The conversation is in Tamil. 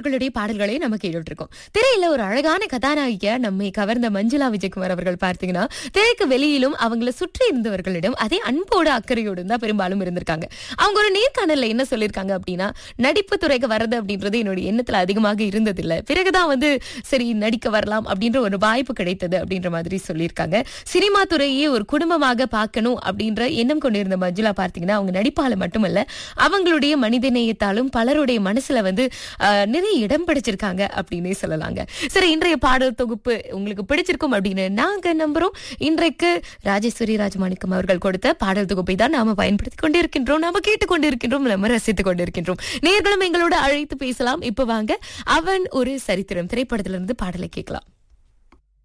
அவர்களுடைய பாடல்களை நம்ம கேட்டுட்டு இருக்கோம் திரையில ஒரு அழகான கதாநாயகியா நம்மை கவர்ந்த மஞ்சுளா விஜயகுமார் அவர்கள் பார்த்தீங்கன்னா திரைக்கு வெளியிலும் அவங்கள சுற்றி இருந்தவர்களிடம் அதே அன்போடு அக்கறையோடு தான் பெரும்பாலும் இருந்திருக்காங்க அவங்க ஒரு நேர்காணல்ல என்ன சொல்லியிருக்காங்க அப்படின்னா நடிப்பு துறைக்கு வர்றது அப்படின்றது என்னுடைய எண்ணத்துல அதிகமாக இருந்ததில்லை பிறகுதான் வந்து சரி நடிக்க வரலாம் அப்படின்ற ஒரு வாய்ப்பு கிடைத்தது அப்படின்ற மாதிரி சொல்லியிருக்காங்க சினிமா துறையே ஒரு குடும்பமாக பார்க்கணும் அப்படின்ற எண்ணம் கொண்டிருந்த மஞ்சுளா பார்த்தீங்கன்னா அவங்க நடிப்பால மட்டுமல்ல அவங்களுடைய மனிதநேயத்தாலும் பலருடைய மனசுல வந்து ஆஹ், நிறைய இடம் பிடிச்சிருக்காங்க அப்படின்னே சொல்லலாங்க சரி இன்றைய பாடல் தொகுப்பு உங்களுக்கு பிடிச்சிருக்கும் அப்படின்னு நாங்க நம்புறோம் இன்றைக்கு ராஜேஸ்வரி ராஜமாணிக்கம் அவர்கள் கொடுத்த பாடல் தொகுப்பை தான் நாம பயன்படுத்தி கொண்டிருக்கின்றோம் நாம கேட்டுக்கொண்டிருக்கின்றோம் நம்ம ரசித்துக் கொண்டிருக்கின்றோம் நேர்களும் எங்களோட அழைத்து பேசலாம் இப்ப வாங்க அவன் ஒரு சரித்திரம் திரைப்படத்திலிருந்து பாடலை கேட்கலாம்